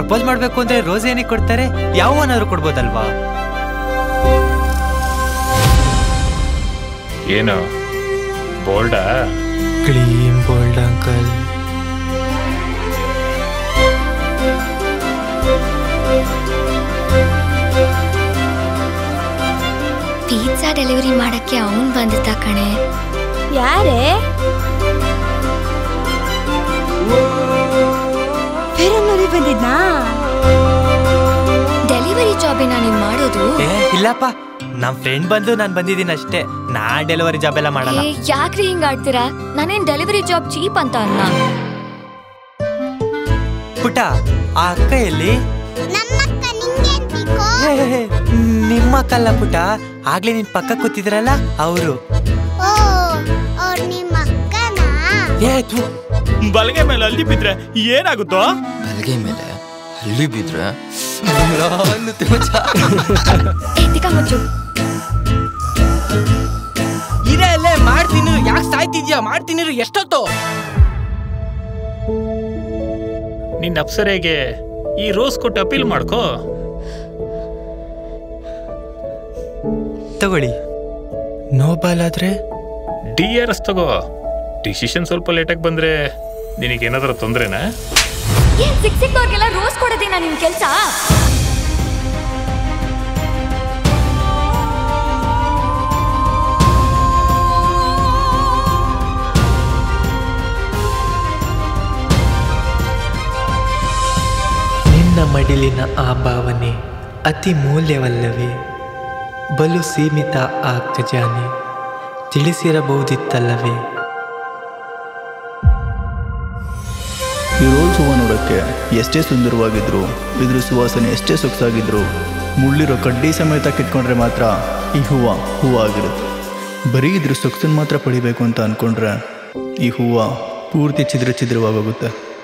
propose ಮಾಡ್ಬೇಕು ಅಂದ್ರೆ rose ಏನಕ್ಕೆ ಕೊಡ್ತಾರೆ ಯಾವನಾದ್ರು ಕೊಡ್ಬೋದಲ್ವಾ ಏನು ಬೋಲ್ಡಾ clean bold uncle pizza delivery ಮಾಡಕ್ಕೆ ಅವನ್ ಬಂದಿದ್ದ ಕಣೆ ಯಾರೇ ಫೇರನ್ನೂರಿ ಬಂದಿದ್ನಾ ಡೆಲಿವರಿ ಜಾಬಿನ ನೀನ್ ಮಾಡೋದು ಏ ಇಲ್ಲಪ್ಪ ನಮ್ ಫ್ರೆಂಡ್ ಬಂದು ನಾನ್ ಬಂದಿದ್ದೀನಿ ಅಷ್ಟೇ ನಾ ಡೆಲಿವರಿ ಜಾಬ್ ಎಲ್ಲ ಮಾಡಲ್ಲ ಏ, ಯಾಕ್ರಿ ಹಿಂಗ್ ಆಡ್ತೀರಾ ನಾನೇನ್ ಡೆಲಿವರಿ ಜಾಬ್ ಚೀಪ್ ಅಂತ ಅನ್ನ ಪುಟ ಆ ಅಕ್ಕ ಎಲ್ಲಿ ನಮ್ಮಕ್ಕ ನಿಂಗೇನ್ ಬೇಕು ಹೇ, ಹೇ, ಹೇ, ನಿಮ್ಮ ಅಕ್ಕಲ್ಲ ಪುಟ ಆಗ್ಲೇ ನಿನ್ ಪಕ್ಕ ಕೂತಿದ್ರಲ್ಲ ಅವರು ಓ ಅವ್ರ್ ನಿಮ್ಮ ಅಕ್ಕನಾ ಏ ಥು, ಬಲಗೆ ಮೇಲೆ ಅಲ್ಲಿ ಬಿದ್ರೆ ಏನಾಗುತ್ತೋ ಬಲಗೈ ಮೇಲೆ ಹಳ್ಳಿ ಬಿದ್ರೆ ಏ, ತಿಕ್ಕ ಮುಚ್ಚು ಇರೇ ಅಲ್ಲೇ ಮಾಡ್ತೀನಿ ಯಾಕೆ ಸಾಯ್ತಿದ್ಯಾ ಮಾಡ್ತೀನಿ ಎಷ್ಟೊತ್ತು ನಿನ್ನ ಅಪ್ಸರೆಗೆ ಈ ರೋಸ್ ಕೊಟ್ಟು ಅಪೀಲ್ ಮಾಡ್ಕೋ ತಗೊಳ್ಳಿ ನೋಬಲ್ ಆದ್ರೆ ಡಿ ಆರ್ ಎಸ್ ತಗೋ ಡಿಸಿಷನ್ ಸ್ವಲ್ಪ ಲೇಟಾಗಿ ಬಂದ್ರೆ ನಿನಗೇನಾದ್ರೂ ತೊಂದ್ರೆನಾ ಏನ್ ಸಿಕ್ ಸಿಕ್ದವ್ರಿಗೆಲ್ಲ ರೋಸ್ ಕೊಡೋದೇನಾ ನಿಮ್ ಕೆಲ್ಸ ನಿನ್ನ ಮಡಿಲಿನ ಆ ಭಾವನೆ ಅತಿ ಮೂಲ್ಯವಲ್ಲವೇ ಬಲು ಸೀಮಿತ ಆ ಖಜಾನೆ ತಿಳಿಸಿರಬಹುದಿತ್ತಲ್ಲವೇ ಈ ರೋಸ್ ಹೂವು ನೋಡೋಕ್ಕೆ ಎಷ್ಟೇ ಸುಂದರವಾಗಿದ್ರು ಇದ್ರ ಸುವಾಸನೆ ಎಷ್ಟೇ ಸೊಗಸಾಗಿದ್ರು ಮುಳ್ಳಿರೋ ಕಡ್ಡಿ ಸಮೇತ ಕಿತ್ಕೊಂಡ್ರೆ ಮಾತ್ರ ಈ ಹೂವು ಹೂವು ಆಗಿರುತ್ತೆ ಬರೀ ಇದ್ರ ಸೊಗಸನ್ನು ಮಾತ್ರ ಪಡಿಬೇಕು ಅಂತ ಅಂದ್ಕೊಂಡ್ರೆ ಈ ಹೂವು ಪೂರ್ತಿ ಛಿದ್ರ ಛಿದ್ರವಾಗೋಗುತ್ತೆ